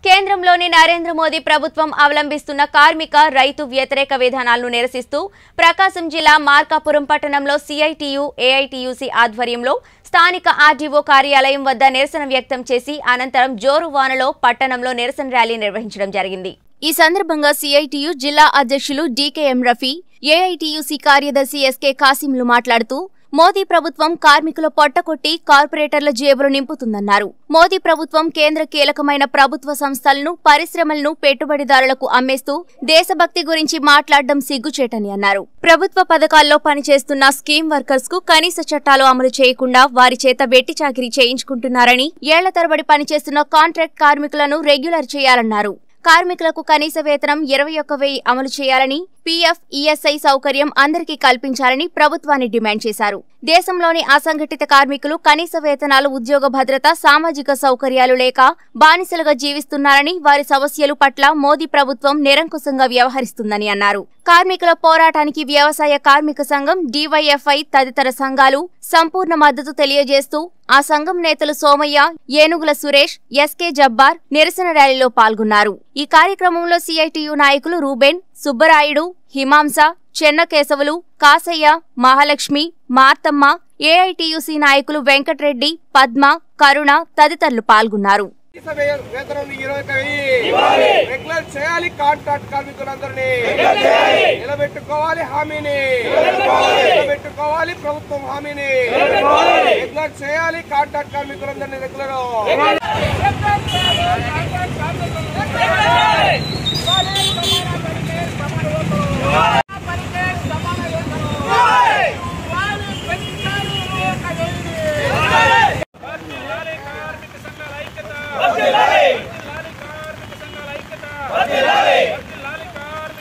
కేంద్రంలోని నరేంద్ర మోదీ ప్రభుత్వం అవలంబిస్తున్న కార్మిక రైతు వ్యతిరేక విధానాలను నిరసిస్తూ ప్రకాశం జిల్లా మార్కాపురం పట్టణంలో సిఐటియు ఏఐటియుసి ఆధ్వర్యంలో స్థానిక ఆర్డీఓ కార్యాలయం వద్ద నిరసన వ్యక్తం చేసి అనంతరం జోరు వానలో పట్టణంలో నిరసన ర్యాలీ నిర్వహించడం జరిగింది ఈ సందర్భంగా సిఐటియు జిల్లా అధ్యక్షులు డీకేఎం రఫీ ఏఐటియుసి కార్యదర్శి ఎస్కే కాసింలు మాట్లాడుతూ మోదీ ప్రభుత్వం కార్మికుల పొట్టకొట్టి కార్పొరేటర్ల జేబులు నింపుతుందన్నారు మోదీ ప్రభుత్వం కేంద్ర కీలకమైన ప్రభుత్వ సంస్థలను పరిశ్రమలను పెట్టుబడిదారులకు అమ్మేస్తూ దేశభక్తి గురించి మాట్లాడడం సిగ్గుచేటని అన్నారు ప్రభుత్వ పథకాల్లో పనిచేస్తున్న స్కీమ్ వర్కర్స్ కు కనీస చట్టాలు అమలు చేయకుండా వారి చేత వెట్టి చాకిరీ చేయించుకుంటున్నారని ఏళ్ల తరబడి పనిచేస్తున్న కాంట్రాక్ట్ కార్మికులను రెగ్యులర్ చేయాలన్నారు కార్మికులకు కనీస వేతనం ఇరవై ఒక్క వెయ్యి అమలు చేయాలని పీఎఫ్ ఈఎస్ఐ సౌకర్యం అందరికీ కల్పించాలని ప్రభుత్వాన్ని డిమాండ్ చేశారు దేశంలోని అసంఘటిత కార్మికులు కనీస వేతనాలు ఉద్యోగ భద్రత సామాజిక సౌకర్యాలు లేక బానిసలుగా జీవిస్తున్నారని వారి సమస్యలు పట్ల మోదీ ప్రభుత్వం నిరంకుశంగా వ్యవహరిస్తుందని అన్నారు కార్మికుల పోరాటానికి వ్యవసాయ కార్మిక సంఘం డివైఎఫ్ఐ తదితర సంఘాలు సంపూర్ణ మద్దతు తెలియజేస్తూ ఆ సంఘం నేతలు సోమయ్య ఏనుగుల సురేష్ ఎస్కే జబ్బార్ నిరసన ర్యాలీలో పాల్గొన్నారు ఈ కార్యక్రమంలో సిఐటియు నాయకులు రూబెన్ సుబ్బరాయుడు హిమాంస చెన్నకేశవులు కాసయ్య మహాలక్ష్మి మార్తమ్మ ఏఐటియుసి నాయకులు వెంకట్రెడ్డి పద్మ కరుణ తదితరులు పాల్గొన్నారు కనీస వే- వేతనం ఇరవై ఒక వెయ్యి రెగ్యులర్ చేయాలి కాంట్రాక్ట్ కార్మికులందరినీ నిలబెట్టుకోవాలి హామీని నిలబెట్టుకోవాలి ప్రభుత్వం హామీని రెగ్యులర్ చేయాలి కాంట్రాక్ట్ కార్మికులందరినీ రెగ్యులర్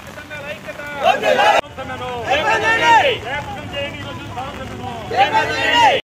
రేపు